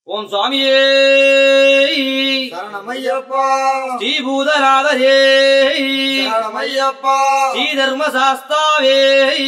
ஓம் சுவாமியே சரணமையப்பா ஸ்ரீபூதநாதரே சரணமையப்பா ஸ்ரீ தர்ம சாஸ்தாவே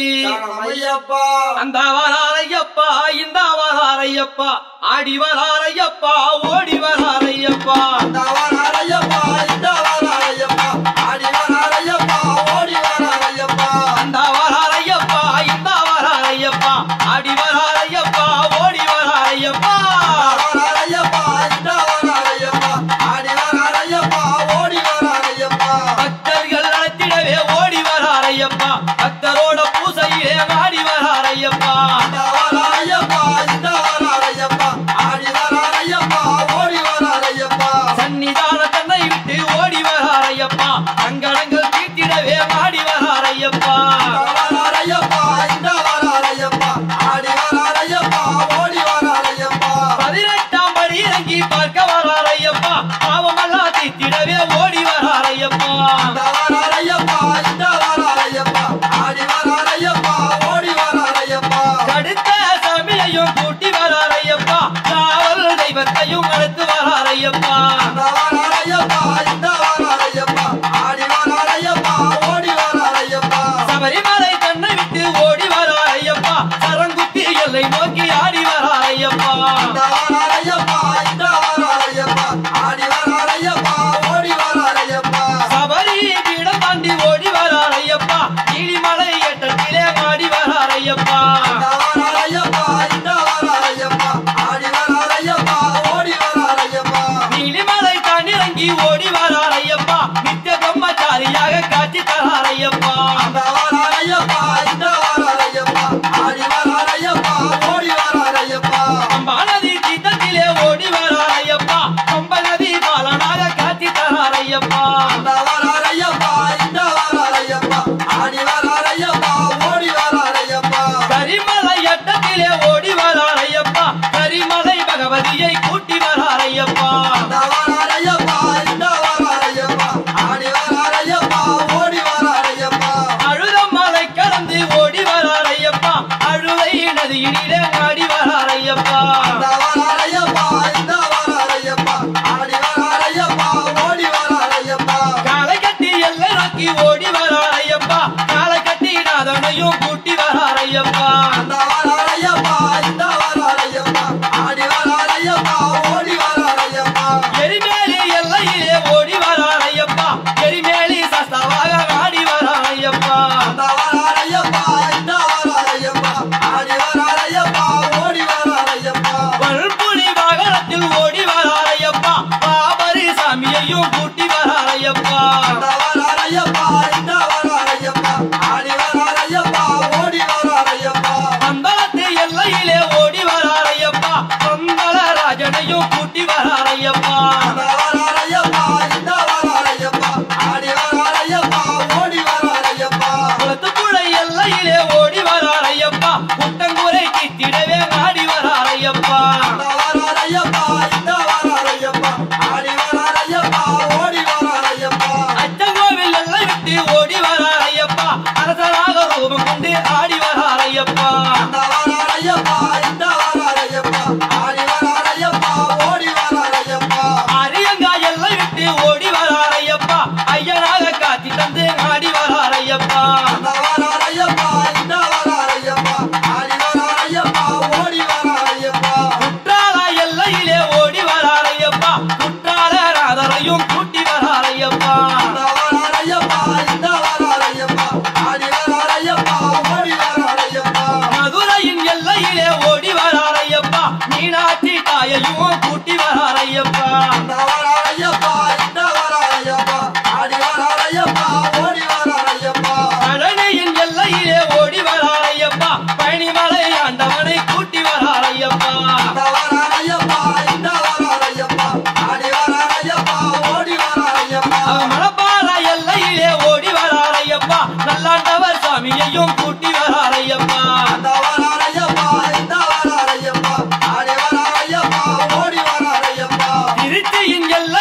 சரணமையப்பா அந்த வராரையப்பா இந்த வராரையப்பா ஆடி வராரையப்பா ஓடி வராரையப்பா தவறாரையப்பா இந்த வராரையப்பா ஆடி வராரையப்பா ஓடி வராரையப்பா அந்த வராரையப்பா இந்த வராரையப்பா ஆடி வராரையப்பா ஓடி வராரையப்பா வராரையப்பா இந்த வராரையப்பா ஆடி வராரையப்பா ஓடி வராரையப்பா பக்தர்கள் நடத்திடவே ஓடி வராரையப்பா பக்தரோட பூசையிலே ஆடி வராரையப்பா தவறாரையப்பா இந்த வராரையப்பா ஆடி வராரையப்பா ஓடி வராரையப்பா சன்னிதான தன்னை விட்டு ஓடி வராரையப்பா சங்கடங்கள் தீர்த்திடவே ஆடி வராரையப்பா தவறாரையப்பா இந்த வராரையப்பா ஆடி வராரையப்பா ஓடி வராரையப்பா பதினெட்டாம் படி இறங்கி பார்க்க வராரையப்பா பாவமெல்லாம் தீர்த்திடவே ஓடி வராரையப்பா தவறாரையப்பா இந்த வராரையப்பா ஆடி வராரையப்பா ஓடி வராரையப்பா கடுத்த சமையையும் கூட்டி வராரையப்பா காவல் தெய்வத்தையும் அழைத்து வராரையப்பா தவறாரையப்பா இந்த வராரையப்பா ஆடி வராரையப்பா ஓடி வராரையப்பா சபரிமலை தன்னை விட்டு ஓடி வராரையப்பா சரங்குத்தி எல்லை நோக்கி ஆடி வராரையப்பா தவறாரையப்பா இந்த வராரையப்பா ஆடி வராரையப்பா ஓடி வராரையப்பா சபரி பீடம் தாண்டி ஓடி வராரையப்பா நீலிமலை எட்டத்திலே ஆடி வராரையப்பா தவறாரையப்பா இந்த வராரையப்பா ஆடி வராரையப்பா ஓடி வராரையப்பா நீலிமலை தாண்டி இறங்கி ஓடி வராரையப்பா நித்திய பிரம்மச்சாரியாக காட்சி தராரையப்பா தவறாரையப்பா இந்த வராரையப்பா ஆடி வராரையப்பா ஓடி வராரையப்பா அம்பா நதி தீர்த்தத்திலே ஓடி வராரையப்பா கம்ப நதி பாலனாக காட்சி தராரையப்பா தவறாரையப்பா இந்த வராரையப்பா ஆடி வராரையப்பா ஓடி வராரையப்பா கரிமலை எட்டத்திலே ஓடி வராரையப்பா கரிமலை பகவதியை கூட்டி வராரையப்பா தவறாரையப்பா இந்த வராரையப்பா ஆடி வராரையப்பா ஓடி வராரையப்பா அழுதமலை கடந்து ஓடி வராரையப்பா அழுதை நதியினிலே ஆடி வராரையப்பா தவறாரையப்பா இந்த வராரையப்பா ஆடி வராரையப்பா ஓடி வராரையப்பா காலை கட்டி எல்லை நோக்கி ஓடி வராரையப்பா காலை கட்டி நாதனையும் கூட்டி வராரையப்பா தவறாரையப்பா இந்த வராரையப்பா ஆடி வராரையப்பா ஓடி வராரையப்பா எரிமேலி எல்லையிலே ஓடி வராரையப்பா எரிமேலி சஸ்தவாக ஆடி வராரையப்பா தவறாரையப்பா இந்த வராரையப்பா ஆடி வராரையப்பா ஓடி வராரையப்பா வல்புலி வாகனத்தில் ஓடி வராரையப்பா பாபரி சாமியையும் கூட்டி வராரையப்பா தவறாரையப்பா இந்த வராரையப்பா ஆடி வராரையப்பா ஓடி வராரையப்பா அம்பலத்து எல்லையிலே ஓடி வராரையப்பா பம்பல ராஜனையும் கூட்டி வராரையப்பா தவறாரையப்பா இந்த வராரையப்பா ஆடி வராரையப்பா ஓடி வராரையப்பா குளத்துக்குழை எல்லையிலே ஓடி வராரையப்பா புத்தங்குறை கித்திடவே ஆடி வராரையப்பா தவறாரையப்பா இந்த வராரையப்பா ஆடி வராரையப்பா ஓடி வராரையப்பா அச்சங்கோவில் எல்லை விட்டு ஓடி வராரையப்பா அரசனாக ரூபம் கொண்டு ஆடி வராரையப்பா தவறாரையப்பா இந்த வராரையப்பா ஆடி வராரையப்பா ஓடி வராரையப்பா அரியங்கா எல்லை விட்டு ஓடி வராரையப்பா ஐயனாக காட்சி தந்து ஆடி வராரையப்பா தவறாரையப்பா இந்த வராரையப்பா ஆடி வராரையப்பா ஓடி வராரையப்பா குற்றால எல்லையிலே ஓடி வராரையப்பா குற்றால ராதரையும் கூட்டி வராரையப்பா தவறாரையப்பா இந்த வராரையப்பா ஆடி வராரையப்பா ஓடி வராரையப்பா மதுரையின் எல்லையிலே ஓடி வராரையப்பா மீனாட்சி தாயையும் கூட்டி வராரையப்பா தவறாரையப்பா இந்த வராரையப்பா ஆடி வராரையப்பா ஓடி வராரையப்பா பழனியின் எல்லையிலே ஓடி வராரையப்பா பழனிமலை ஆண்டவனை கூட்டி வராரையப்பா தவறாரையப்பா இந்த வராரையப்பா ஆடி வராரையப்பா ஓடி வராரையப்பா அவன் மணப்பாற எல்லையிலே ஓடி வராரையப்பா நல்லாண்டவர் சாமியையும் கூட்டி வராரையப்பா தவறாரையப்பா இந்த வராரையப்பா ஆடி வராரையப்பா ஓடி வராரையப்பா திருச்சியின் எல்லை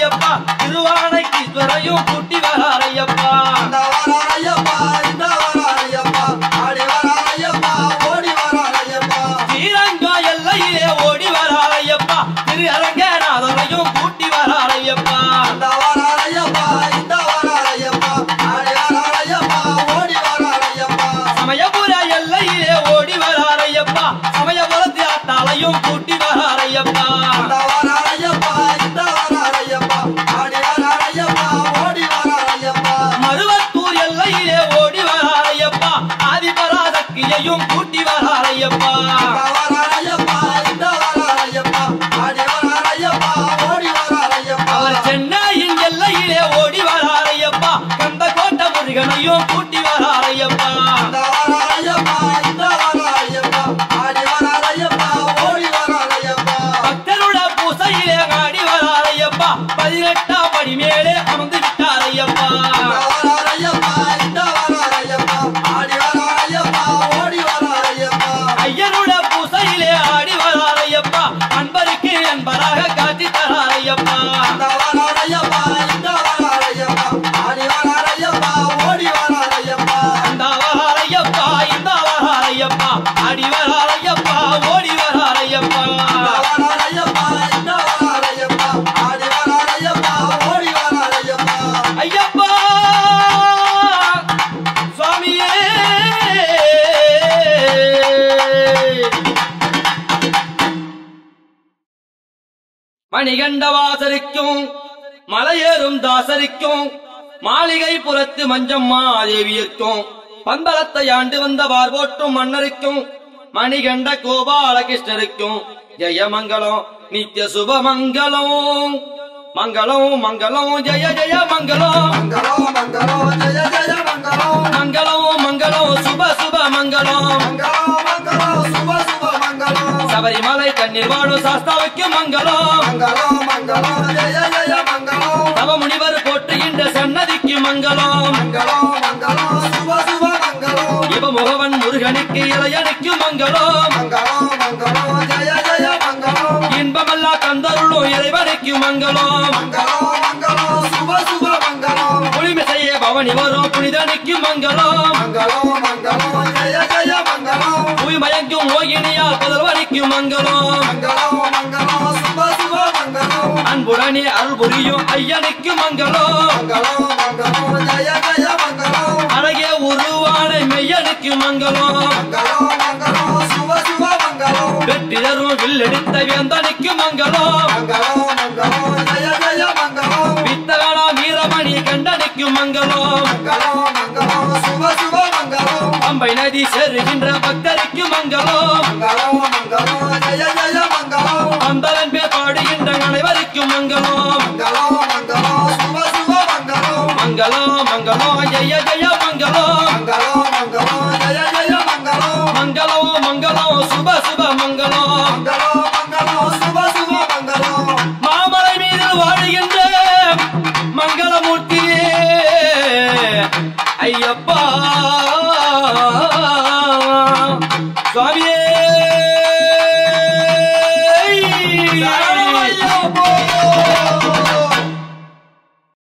ஐயப்பா திருவானைக்கீஸ்வரையும் கூட்டி வரார் ஐயப்பா இந்த வரார் ஐயப்பா இந்த வரார் ஐயப்பா ஆடி வரார் ஐயப்பா ஓடி வரார் ஐயப்பா ஸ்ரீரங்கா எல்லையிலே ஓடி வரார் ஐயப்பா திரு அரங்கநாதனையும் கூட்டி வரார் ஐயப்பா இந்த வரார் ஐயப்பா இந்த வரார் ஐயப்பா ஆடி வரார் ஐயப்பா ஓடி வரார் ஐயப்பா சமயபுர எல்லையிலே ஓடி வரார் ஐயப்பா சமயபுரத்து ஆத்தாளையும் கூட்டி வரார் ஐயப்பா இந்த வரார் ஐயப்பா இந்த வரார் ஐயப்பா ஆடி வரார் ஐயப்பா ஓடி வரார் ஐயப்பா மருவத்தூர் எல்லையிலே ஓடி வரார் ஐயப்பா ஆதிபராசக்தியையும் கூட்டி வரார் ஐயப்பா இந்த வரார் ஐயப்பா இந்த வரார் ஐயப்பா ஆடி வரார் ஐயப்பா ஓடி வரார் ஐயப்பா அவர் சென்னையின் எல்லையிலே ஓடி வரார் ஐயப்பா கந்த கோட்ட முருகனையும் கூட்டி வரார் ஐயப்பா இந்த வரார் ஐயப்பா இந்த வரார் ஐயப்பா ஆடி வரார் ஐயப்பா ஓடி வரார் ஐயப்பா பக்தருட பூசையிலே ஆடி வரார் ஐயப்பா பதினெட்டாம் படி மேலே அமர்ந்து விட்டார் ஐயப்பா இந்த வரார் ஐயப்பா இந்த வரார் ஐயப்பா ஆடி வரார் ஐயப்பா ஓடி வரார் ஐயப்பா ஐயனுட பூசையிலே ஆடி வரார் ஐயப்பா அன்பருக்கு அன்பராக காட்சி தரார் ஐயப்பா இந்த வரார் ஐயப்பா இந்த வரார் ஐயப்பா ஆடி வரார் ஐயப்பா ஓடி வரார் ஐயப்பா இந்த வரார் ஐயப்பா இந்த வரார் ஐயப்பா ஆடி வரார் ஐயப்பா ஓடி வரார் ஐயப்பா இந்த வரார் ஐயப்பா இந்த வரார் ஐயப்பா ஆடி வரார் ஐயப்பா ஓடி வரார் ஐயப்பா ஐயப்பா சுவாமியே மணிகண்டவாசரிக்கும் மலையேறும் தாசரிக்கும் மாளிகை புறத்து மஞ்சம்மா தேவியர்க்கும் பந்தளத்தை ஆண்டு வந்த போற்றும் மன்னருக்கும் மணிகண்ட கோபாலகிருஷ்ணருக்கும் ஜெயமங்கலம் நித்ய சுபமங்கலம் மங்களம் மங்களம் ஜெய ஜெய மங்களம் மங்களோ மங்களோ ஜெய ஜெய மங்களோ மங்களம் மங்களம் சுப சுப மங்களம் மங்களோ மங்களோ சுப சுப மங்களோ சபரிமலை கண்ணீர் வாழும் சாஸ்தாவுக்கு மங்களம் மங்களோ மங்களோ ஜெய ஜெய மங்களோ தவ முனிவர் போற்றுகின்ற சன்னதிக்கு மங்களம் மங்களோ மங்களோ சுப சுப மங்களோ இவ முகவன் முருகனுக்கு இளையனுக்கு மங்களம் மங்களோ மங்களோ ஜெய ஜெய மங்களோ இன்பமல்லா தந்தருளும் இறைவனுக்கு மங்களம் மங்களோ மங்களோ சுப சுப மங்களோ புலிமிசையே பவனி வரும் புனிதனுக்கு மங்களம் மங்களோ மங்களோ ஜெய ஜெய மங்களோ புய் மயங்கும் மோகினியா புதல்வனுக்கு மங்களம் மங்களோ மங்களோ சுப சுப மங்களோ அன்புடனே அருள் புரியும் ஐயனுக்கு மங்களம் மங்களோ மங்களோ ஜெய ஜெய மங்களோ அழகே உருவான மெய்யனுக்கு மங்களம் மங்களோ மங்களோ சுப சுப மங்களோ வெற்றி தரும் வில்லெடுத்த வேந்தனுக்கு மங்களம் மங்களோ மங்களோ ஜெய ஜெய மங்களோ வித்தகனா வீரமணி கண்டனுக்கு மங்களம் மங்களோ மங்களோ சுப சுப மங்களோ அம்பை நதி சேருகின்ற பக்தருக்கு மங்களம் மங்களோ மங்களோ ஜெய ஜெய மங்களோ அந்தலன் பேர் பாடுகின்ற அனைவருக்கு மங்களம் மங்களோ மங்களோ சுப சுப மங்களோ மங்களம் மங்களம் ஜெய ஜெய மங்களம் மங்களோ மங்களோ ஜெய ஜெய மங்களோ மங்களம் மங்களம் சுப சுப மங்களம் மங்களோ மங்களோ சுப சுப மங்களோ மாமலை மீது வாழுகின்ற மங்களமூர்த்தியே ஐயப்பா சுவாமியே